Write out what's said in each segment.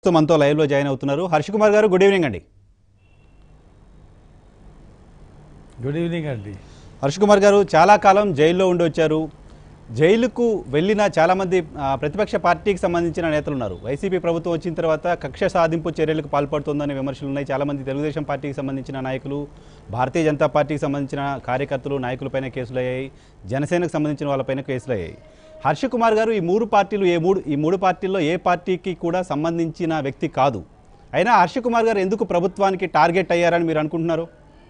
ప్రస్తుతం మనతో లైవ్లో జాయిన్ అవుతున్నారు హర్ష కుమార్ గారు గుడ్ ఈవినింగ్ అండి గుడ్ ఈవినింగ్ అండి హర్ష కుమార్ గారు చాలా కాలం జైల్లో ఉండి వచ్చారు జైలుకు వెళ్ళిన చాలామంది ఆ, ప్రతిపక్ష పార్టీకి సంబంధించిన నేతలు ఉన్నారు వైసీపీ ప్రభుత్వం వచ్చిన తర్వాత కక్ష సాధింపు చర్యలకు పాల్పడుతోందనే విమర్శలు ఉన్నాయి చాలామంది తెలుగుదేశం పార్టీకి సంబంధించిన నాయకులు భారతీయ జనతా పార్టీకి సంబంధించిన కార్యకర్తలు నాయకులపైన కేసులు అయ్యాయి జనసేనకు సంబంధించిన వాళ్ళపైన కేసులు అయ్యాయి హర్ష కుమార్ గారు ఈ మూడు పార్టీలు ఏ మూడు ఈ మూడు పార్టీల్లో ఏ పార్టీకి కూడా సంబంధించిన వ్యక్తి కాదు అయినా హర్ష కుమార్ గారు ఎందుకు ప్రభుత్వానికి టార్గెట్ అయ్యారని మీరు అనుకుంటున్నారు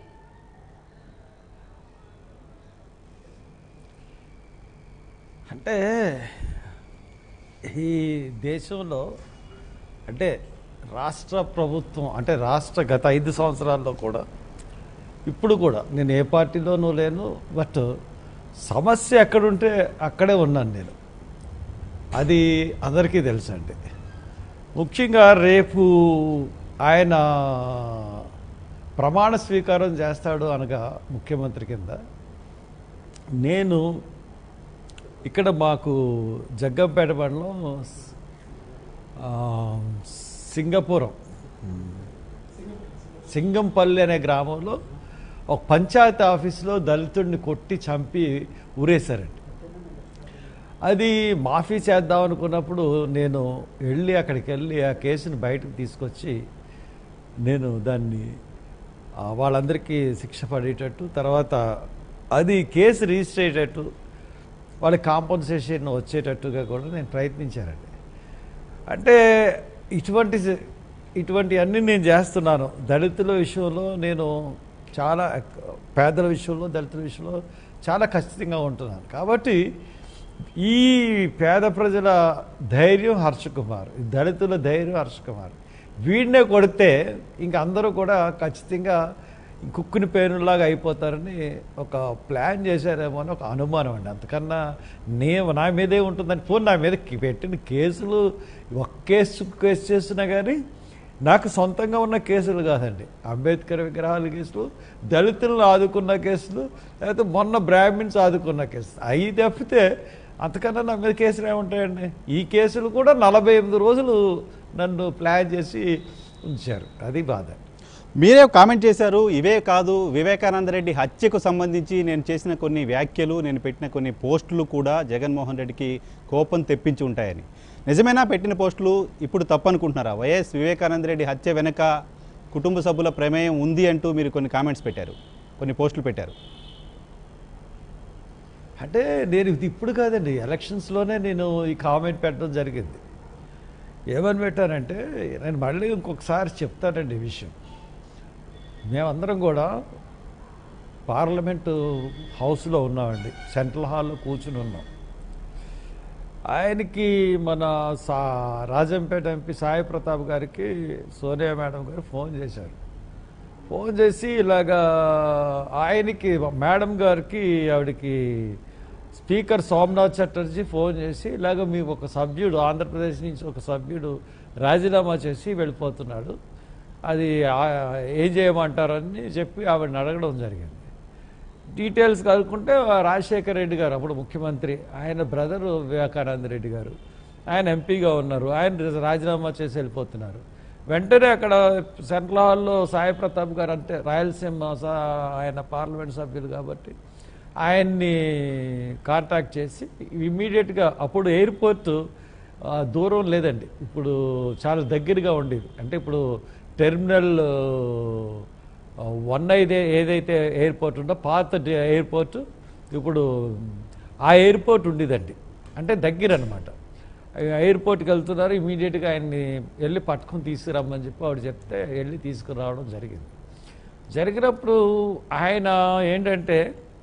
అంటే ఈ దేశంలో అంటే రాష్ట్ర ప్రభుత్వం అంటే రాష్ట్ర గత ఐదు సంవత్సరాల్లో కూడా ఇప్పుడు కూడా నేను ఏ పార్టీలోనూ లేను బట్ సమస్య ఎక్కడుంటే అక్కడే ఉన్నాను నేను అది అందరికీ తెలుసండి ముఖ్యంగా రేపు ఆయన ప్రమాణ స్వీకారం చేస్తాడు అనగా ముఖ్యమంత్రి కింద నేను ఇక్కడ మాకు జగ్గంపేట మండలం ఆ, సింగపురం సింగంపల్లి అనే గ్రామంలో ఒక పంచాయతీ ఆఫీస్లో దళితుడిని కొట్టి చంపి ఊరేశారండి అది మాఫీ చేద్దాం అనుకున్నప్పుడు నేను వెళ్ళి అక్కడికి వెళ్ళి ఆ కేసుని బయటకు తీసుకొచ్చి నేను దాన్ని ఆ, వాళ్ళందరికీ శిక్ష పడేటట్టు తర్వాత అది కేసు రిజిస్టర్ అయ్యేటట్టు వాళ్ళకి కాంపన్సేషన్ వచ్చేటట్టుగా కూడా నేను ప్రయత్నించానండి అంటే ఇటువంటి ఇటువంటి అన్ని నేను చేస్తున్నాను దళితుల విషయంలో నేను చాలా పేదల విషయంలో దళితుల విషయంలో చాలా ఖచ్చితంగా ఉంటున్నాను కాబట్టి ఈ పేద ప్రజల ధైర్యం హర్ష కుమార్ ఈ దళితుల ధైర్యం హర్ష కుమార్ వీడినే కొడితే ఇంక అందరూ కూడా ఖచ్చితంగా కుక్కుని పేరులాగా అయిపోతారని ఒక ప్లాన్ చేశారేమో అని ఒక అనుమానం అండి అంతకన్నా నే నా మీదే ఉంటుందని పోనీ నా మీద కి- పెట్టిన కేసులు ఒక కేసు కేసు చేస్తున్నా కానీ నాకు సొంతంగా ఉన్న కేసులు కాదండి అంబేద్కర్ విగ్రహాల కేసులు దళితులను ఆదుకున్న కేసులు లేకపోతే మొన్న బ్రాహ్మిన్స్ ఆదుకున్న కేసులు అవి తప్పితే అంతకన్నా నా మీద కేసులు ఏముంటాయండి ఈ కేసులు కూడా నలభై ఎనిమిది రోజులు నన్ను ప్లాన్ చేసి ఉంచారు అది బాధ మీరే కామెంట్ చేశారు ఇవే కాదు వివేకానంద రెడ్డి హత్యకు సంబంధించి నేను చేసిన కొన్ని వ్యాఖ్యలు నేను పెట్టిన కొన్ని పోస్టులు కూడా జగన్మోహన్ రెడ్డికి కోపం తెప్పించి ఉంటాయని నిజమేనా పెట్టిన పోస్టులు ఇప్పుడు తప్పు అనుకుంటున్నారా వైఎస్ వివేకానంద రెడ్డి హత్య వెనుక కుటుంబ సభ్యుల ప్రమేయం ఉంది అంటూ మీరు కొన్ని కామెంట్స్ పెట్టారు కొన్ని పోస్టులు పెట్టారు అంటే నేను ఇది ఇప్పుడు కాదండి ఎలక్షన్స్లోనే నేను ఈ కామెంట్ పెట్టడం జరిగింది ఏమని పెట్టానంటే నేను మళ్ళీ ఇంకొకసారి చెప్తానండి ఈ విషయం మేమందరం కూడా పార్లమెంటు హౌస్లో ఉన్నామండి సెంట్రల్ హాల్లో కూర్చుని ఉన్నాం ఆయనకి మన సా రాజంపేట ఎంపీ సాయి ప్రతాప్ గారికి సోనియా మేడం గారు ఫోన్ చేశారు ఫోన్ చేసి ఇలాగా ఆయనకి మేడం గారికి ఆవిడకి స్పీకర్ సోమనాథ్ చటర్జీ ఫోన్ చేసి ఇలాగ మీకు ఒక సభ్యుడు ఆంధ్రప్రదేశ్ నుంచి ఒక సభ్యుడు రాజీనామా చేసి వెళ్ళిపోతున్నాడు అది ఆ- ఏం చేయమంటారని చెప్పి ఆవిడని అడగడం జరిగింది డీటెయిల్స్ కనుక్కుంటే రాజశేఖర్ రెడ్డి గారు అప్పుడు ముఖ్యమంత్రి ఆయన బ్రదర్ వివేకానంద రెడ్డి గారు ఆయన ఎంపీగా ఉన్నారు ఆయన రాజీనామా చేసి వెళ్ళిపోతున్నారు వెంటనే అక్కడ సెంట్రల్ హాల్లో సాయి ప్రతాప్ గారు అంటే రాయలసీమ సా- ఆయన పార్లమెంట్ సభ్యులు కాబట్టి ఆయన్ని కాంటాక్ట్ చేసి ఇమీడియట్గా అప్పుడు ఎయిర్పోర్ట్ ఆ, దూరం లేదండి ఇప్పుడు చాలా దగ్గరగా ఉండేది అంటే ఇప్పుడు టెర్మినల్ ఆ, వన్ అయితే ఏదైతే ఎయిర్పోర్ట్ ఉందో పాత డి- ఎయిర్పోర్ట్ ఇప్పుడు ఆ ఎయిర్పోర్ట్ ఉండేదండి అంటే దగ్గర అనమాట ఎయిర్పోర్ట్కి వెళ్తున్నారు ఇమీడియట్గా ఆయన్ని వెళ్ళి పట్టుకొని తీసుకురమ్మని చెప్పి ఆవిడ చెప్తే వెళ్ళి తీసుకురావడం జరిగింది జరిగినప్పుడు ఆయన ఏంటంటే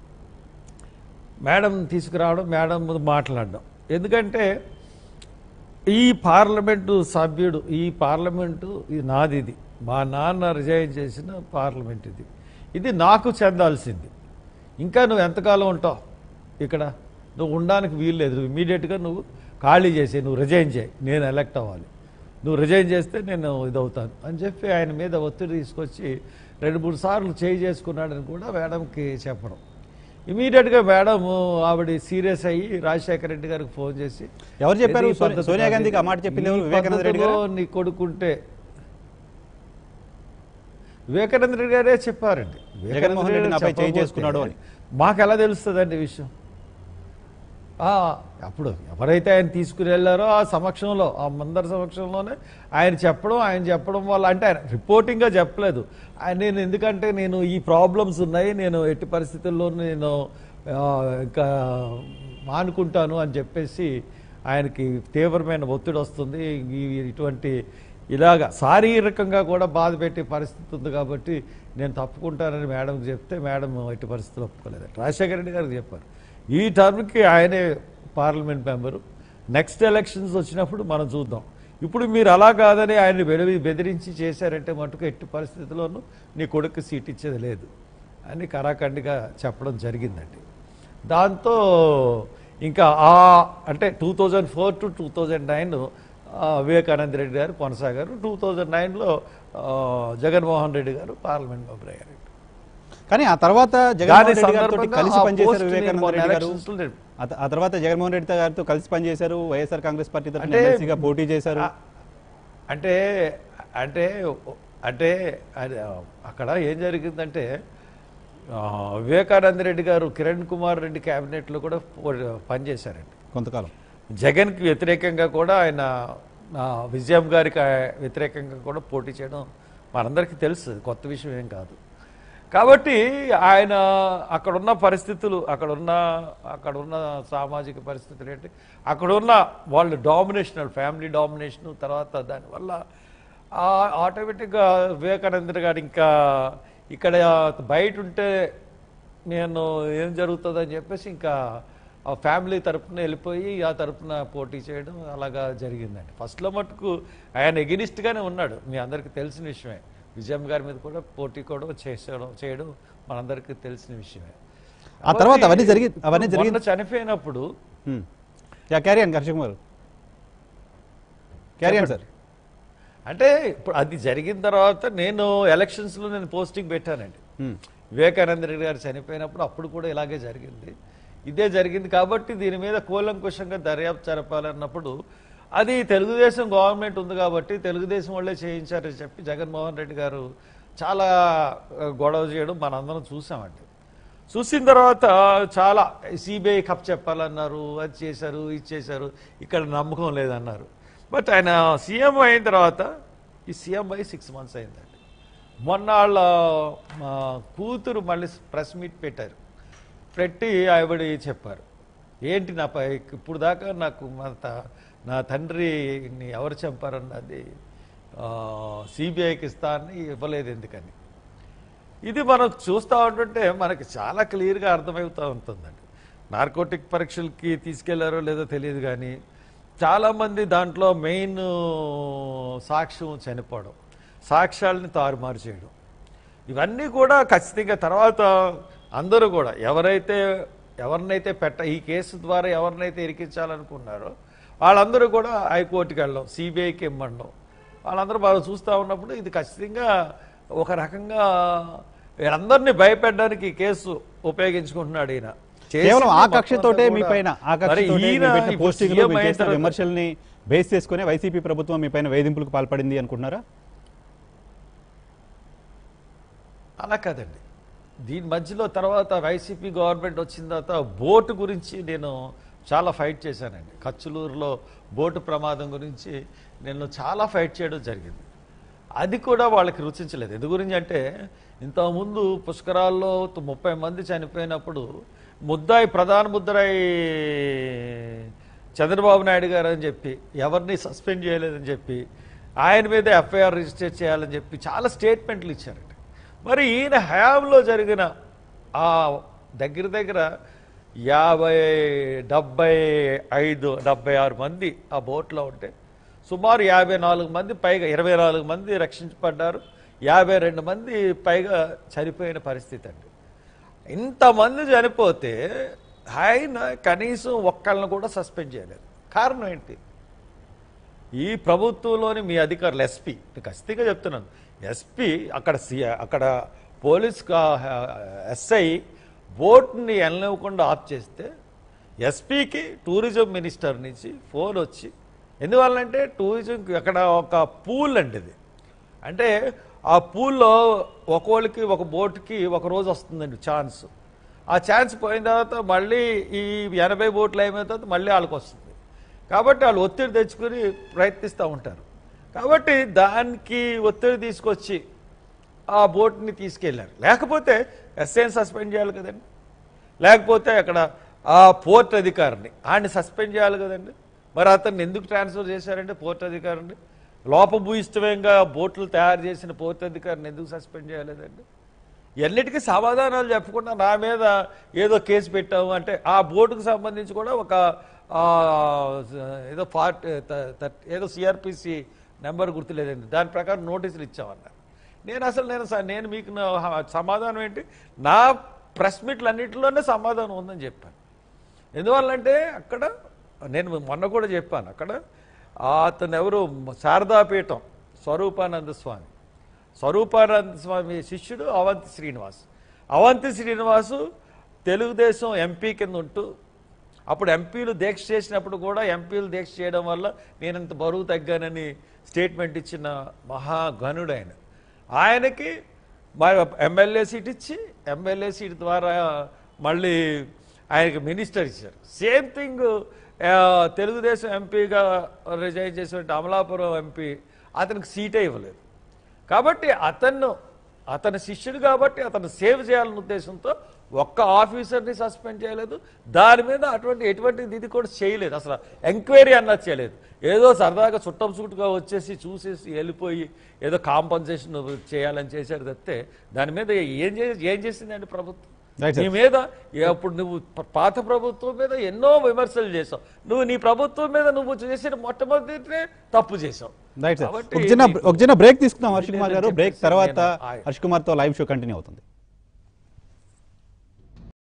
మేడం తీసుకురావడం మేడం ముందు మాట్లాడడం ఎందుకంటే ఈ పార్లమెంటు సభ్యుడు ఈ పార్లమెంటు ఇది నాది ఇది మా నాన్న రిజైన్ చేసిన పార్లమెంట్ ఇది ఇది నాకు చెందాల్సింది ఇంకా నువ్వు ఎంతకాలం ఉంటావు ఇక్కడ నువ్వు ఉండడానికి వీలు లేదు నువ్వు ఇమీడియట్గా నువ్వు ఖాళీ చేసి నువ్వు రిజైన్ చేయి నేను ఎలక్ట్ అవ్వాలి నువ్వు రిజైన్ చేస్తే నేను ఇదవుతాను అని చెప్పి ఆయన మీద ఒత్తిడి తీసుకొచ్చి రెండు మూడు సార్లు చేయి చేసుకున్నాడని కూడా మేడంకి చెప్పడం ఇమీడియట్గా మేడం ఆవిడ సీరియస్ అయ్యి రాజశేఖర రెడ్డి గారికి ఫోన్ చేసి ఎవరు చెప్పారు? "ఇది ఈ సోని- పద్ధతి సోనియా కాదు. గాంధీకి ఆ మాట చెప్పింది ఎవరు? ఈ వివేకానంద రెడ్డి గారా? పద్ధతిలో నీ కొడుకుంటే వివేకానంద రెడ్డి గారే చెప్పారండి జగన్మోహన్ రెడ్డి నాపై చేయి చెప్పకపోతే చేసుకున్నాడు అని. మాకు ఎలా తెలుస్తుందండి ఈ విషయం ఆ, అప్పుడు ఎవరైతే ఆయన తీసుకుని వెళ్ళారో ఆ సమక్షంలో ఆ మందరి సమక్షంలోనే ఆయన చెప్పడం ఆయన చెప్పడం వల్ల అంటే ఆయన రిపోర్టింగ్గా చెప్పలేదు ఆయన నేను ఎందుకంటే నేను ఈ ప్రాబ్లమ్స్ ఉన్నాయి నేను ఎట్టి పరిస్థితుల్లో నేను ఆ, ఇంకా మానుకుంటాను అని చెప్పేసి ఆయనకి తీవ్రమైన ఒత్తిడి వస్తుంది ఈ ఇటువంటి ఇలాగా శారీరకంగా కూడా బాధ పెట్టే పరిస్థితి ఉంది కాబట్టి నేను తప్పుకుంటానని మేడంకి చెప్తే మేడం ఎట్టి పరిస్థితులు ఒప్పుకోలేదు రాజశేఖర రెడ్డి గారికి చెప్పారు ఈ టర్మ్కి ఆయనే పార్లమెంట్ మెంబరు నెక్స్ట్ ఎలక్షన్స్ వచ్చినప్పుడు మనం చూద్దాం ఇప్పుడు మీరు అలా కాదని ఆయన వెలివి బెదిరించి చేశారంటే మటుకు ఎట్టి పరిస్థితుల్లోనూ నీ కొడుకు సీట్ ఇచ్చేది లేదు అని కరాఖండిగా చెప్పడం జరిగిందండి దాంతో ఇంకా ఆ అంటే two thousand four to two thousand nine Vivekananda Reddy garu కొనసాగారు టూ థౌజండ్ నైన్లో జగన్మోహన్ రెడ్డి గారు పార్లమెంట్ మెంబర్ అయ్యారు కానీ ఆ తర్వాత జగన్మోహన్ రెడ్డి గారితో సందర్భంగా కలిసి ఆ పనిచేశారు పోస్ట్ వివేకానంద నేను రెడ్డి గారు elections లో నేను- ఆ త- ఆ తర్వాత జగన్మోహన్ రెడ్డి గారితో కలిసి పనిచేశారు వైఎస్ఆర్ కాంగ్రెస్ పార్టీ తరఫున అంటే- ఎమ్మెల్సీగా పోటీ చేశారు ఆ- అంటే అంటే అంటే అది, ఆ, అక్కడ ఏం జరిగిందంటే ఆ, వివేకానంద రెడ్డి గారు కిరణ్ కుమార్ రెడ్డి క్యాబినెట్లో కూడా పో- పనిచేశారండి కొంతకాలం జగన్కి వ్యతిరేకంగా కూడా ఆయన ఆ, విజయం గారికి ఆ, వ్యతిరేకంగా కూడా పోటీ చేయడం మనందరికీ తెలుసు అది కొత్త విషయం ఏం కాదు కాబట్టి ఆయన అక్కడున్న పరిస్థితులు అక్కడున్న అక్కడున్న సామాజిక పరిస్థితులు ఏంటి అక్కడున్న వాళ్ళు డామినేషన్ వాళ్ళ ఫ్యామిలీ డామినేషన్ తర్వాత దానివల్ల ఆ- ఆటోమేటిక్గా వివేకానంద గారు ఇంకా ఇక్కడ బయట ఉంటే నేను ఏం జరుగుతుందని చెప్పేసి ఇంకా ఆ ఫ్యామిలీ తరపున వెళ్ళిపోయి ఆ తరపున పోటీ చేయడం అలాగా జరిగిందండి ఫస్ట్లో మటుకు ఆయన ఎగినిస్ట్గానే ఉన్నాడు మీ అందరికీ తెలిసిన విషయమే విజయం గారి మీద కూడా పోటీ కూడా చేసడం చేయడం మనందరికీ తెలిసిన విషయమే ఆ తర్వాత అవన్నీ జరిగి- అవన్నీ ఇప్పుడు జరిగి- మొన్న చనిపోయినప్పుడు హ్మ్. యా క్యారియన్ హర్ష కుమార్ క్యారియన్ సార్ అంటే ఇప్పుడు అది జరిగిన తర్వాత నేను ఎలక్షన్స్లో నేను పోస్టింగ్ పెట్టానండి హ్మ్. వివేకానంద రెడ్డి గారు చనిపోయినప్పుడు అప్పుడు కూడా ఇలాగే జరిగింది ఇదే జరిగింది కాబట్టి దీని మీద కూలంకుషంగా దర్యాప్తు జరపాలన్నప్పుడు అది తెలుగుదేశం గవర్నమెంట్ ఉంది కాబట్టి తెలుగుదేశం వాళ్ళే చేయించారని చెప్పి జగన్మోహన్ రెడ్డి గారు చాలా ఆ, గొడవ చేయడం మనందరం చూసామండి చూసిన తర్వాత చాలా సిబిఐ కప్ చెప్పాలన్నారు అది చేశారు ఇది చేశారు ఇక్కడ నమ్మకం లేదన్నారు బట్ ఆయన సీఎం అయిన తర్వాత ఈ సీఎం అయి సిక్స్ మంత్స్ అయిందండి మొన్న వాళ్ళ మా కూతురు మళ్ళీ ప్రెస్ మీట్ పెట్టారు పెట్టి ఆవిడ చెప్పారు ఏంటి నా పై ఇప్పుడు దాకా నాకు మా త- నా తండ్రిని ఎవరు చంపారన్నది సిబిఐకి ఇస్తా అని ఇవ్వలేదు ఎందుకని ఇది మనం చూస్తూ ఉంటుంటే మనకి చాలా క్లియర్గా అర్థమవుతూ ఉంటుందండి నార్కోటిక్ పరీక్షలకి తీసుకెళ్లారో లేదో తెలియదు కానీ చాలామంది దాంట్లో మెయిన్ సాక్ష్యం చనిపోవడం సాక్ష్యాలని తారుమారు చేయడం ఇవన్నీ కూడా ఖచ్చితంగా తర్వాత అందరూ కూడా ఎవరైతే ఎవరినైతే పెట్ట ఈ కేసు ద్వారా ఎవరినైతే ఇరికించాలనుకున్నారో వాళ్ళందరూ కూడా హైకోర్టుకి వెళ్ళడం సిబిఐకి ఇమ్మడం వాళ్ళందరూ వాళ్ళు చూస్తూ ఉన్నప్పుడు ఇది ఖచ్చితంగా ఒక రకంగా వీళ్ళందరినీ భయపెట్టడానికి ఈ కేసు ఉపయోగించుకుంటున్నాడు ఈయన కేవలం ఆ చేసింది కక్షతోటే మొత్తం మీ కూడా- పైన ఆ మరి కక్షతోటే ఈయన మీరు పెట్టిన ఇప్పుడు పోస్టింగ్లు సీఎం మీరు అయిన చేసిన తర్వాత- విమర్శల్ని బేస్ చేసుకునే వైసీపీ ప్రభుత్వం మీ పైన వేధింపులకు పాల్పడింది అనుకుంటున్నారా అలా కాదండి దీని మధ్యలో తర్వాత వైసీపీ గవర్నమెంట్ వచ్చిన తర్వాత బోటు గురించి నేను చాలా ఫైట్ చేశానండి కచ్చులూరులో బోటు ప్రమాదం గురించి నేను చాలా ఫైట్ చేయడం జరిగింది అది కూడా వాళ్ళకి రుచించలేదు ఎందు గురించి అంటే ఇంతకుముందు పుష్కరాల్లో త- ముప్పై మంది చనిపోయినప్పుడు ముద్దాయి ప్రధాన ముద్దాయి చంద్రబాబు నాయుడు గారు అని చెప్పి ఎవరిని సస్పెండ్ చేయలేదని చెప్పి ఆయన మీద ఎఫ్ఐఆర్ రిజిస్టర్ చేయాలని చెప్పి చాలా స్టేట్మెంట్లు ఇచ్చారండి మరి ఈయన హయాంలో జరిగిన ఆ దగ్గర దగ్గర యాభై డెబ్బై ఐదు డెబ్బై ఆరు మంది ఆ బోట్లో ఉంటే సుమారు యాభై నాలుగు మంది పైగా ఇరవై నాలుగు మంది రక్షించబడ్డారు యాభై రెండు మంది పైగా చనిపోయిన పరిస్థితి అండి ఇంతమంది చనిపోతే ఆయన కనీసం ఒక్కళ్ళని కూడా సస్పెండ్ చేయలేదు కారణం ఏంటి ఈ ప్రభుత్వంలోని మీ అధికారులు ఎస్పీ ఖచ్చితంగా చెప్తున్నాను ఎస్పీ అక్కడ సి అక్కడ పోలీస్ కా- ఎస్ఐ బోట్ని వెళ్ళనివ్వకుండా ఆఫ్ చేస్తే ఎస్పీకి టూరిజం మినిస్టర్ నుంచి ఫోన్ వచ్చి ఎందువల్లంటే టూరిజం అక్కడ ఒక పూల్ అండి ఇది అంటే ఆ పూల్లో ఒక్కోళ్ళకి ఒక బోట్కి ఒక రోజు వస్తుందండి ఛాన్స్ ఆ ఛాన్స్ పోయిన తర్వాత మళ్ళీ ఈ ఎనభై బోట్లు అయిపోయిన తర్వాత మళ్ళీ వాళ్ళకి వస్తుంది కాబట్టి వాళ్ళు ఒత్తిడి తెచ్చుకుని ప్రయత్నిస్తూ ఉంటారు కాబట్టి దానికి ఒత్తిడి తీసుకొచ్చి ఆ బోట్ని తీసుకెళ్లారు లేకపోతే ఎస్ఐని సస్పెండ్ చేయాలి కదండి లేకపోతే అక్కడ ఆ పోర్ట్ అధికారిని ఆయన్ని సస్పెండ్ చేయాలి కదండి మరి అతన్ని ఎందుకు ట్రాన్స్ఫర్ చేశారంటే పోర్ట్ అధికారిని లోపభూయిష్టంగా బోట్లు తయారు చేసిన పోర్ట్ అధికారిని ఎందుకు సస్పెండ్ చేయలేదండి ఎన్నిటికీ సమాధానాలు చెప్పకుండా నా మీద ఏదో కేసు పెట్టాము అంటే ఆ బోటుకు సంబంధించి కూడా ఒక ఆ, ఏదో పార్ట్ ఏదో సిఆర్పిసి నెంబర్ గుర్తులేదండి దాని ప్రకారం నోటీసులు ఇచ్చామన్నారు నేను అసలు నేను స- నేను మీకు నా సమాధానం ఏంటి నా ప్రెస్ మీట్లు అన్నింటిలోనే సమాధానం ఉందని చెప్పాను ఎందువల్లంటే అక్కడ నేను మొన్న కూడా చెప్పాను అక్కడ అతను ఎవరు శారదాపీఠం స్వరూపానంద స్వామి స్వరూపానంద స్వామి శిష్యుడు అవంతి శ్రీనివాస్ అవంతి శ్రీనివాసు తెలుగుదేశం ఎంపీ కింద ఉంటూ అప్పుడు ఎంపీలు దీక్ష చేసినప్పుడు కూడా ఎంపీలు దీక్ష చేయడం వల్ల నేను ఇంత బరువు తగ్గానని స్టేట్మెంట్ ఇచ్చిన మహాగణుడు ఆయన ఆయనకి మరి ఎమ్మెల్యే సీట్ ఇచ్చి ఎమ్మెల్యే సీట్ ద్వారా మళ్ళీ ఆయనకి మినిస్టర్ ఇచ్చారు సేమ్ థింగ్ తెలుగుదేశం ఎంపీగా రిజైన్ చేసినట్టు అమలాపురం ఎంపీ అతనికి సీటే ఇవ్వలేదు కాబట్టి అతను అతని శిష్యుడు కాబట్టి అతను సేవ్ చేయాలనే ఉద్దేశంతో ఒక్క ఆఫీసర్ని సస్పెండ్ చేయలేదు దాని మీద అటువంటి ఎటువంటి ఇది కూడా చేయలేదు అసలు ఎంక్వైరీ అన్నది చేయలేదు ఏదో సరదాగా చుట్టం సూటుగా వచ్చేసి చూసేసి వెళ్ళిపోయి ఏదో కాంపన్సేషన్ చేయాలని చేశారు తప్పితే దాని మీద ఏం చే ఏం చేసిందండి ప్రభుత్వం Right, sir. నీ మీద ఏ- అప్పుడు నువ్వు ప- పాత ప్రభుత్వం మీద ఎన్నో విమర్శలు చేసావు నువ్వు నీ ప్రభుత్వం మీద నువ్వు చేసిన మొట్టమొదటి తప్పు చేసావు రైట్ సార్ కాబట్టి ఒక చిన్న నీకు- ఒక చిన్న బ్రేక్ తీసుకుందాం హర్ష్ కుమార్ గారు లేదని బ్రేక్ చెప్పేసి తర్వాత నేను- హర్ష్ కుమార్తో లైవ్ షో కంటిన్యూ అవుతుంది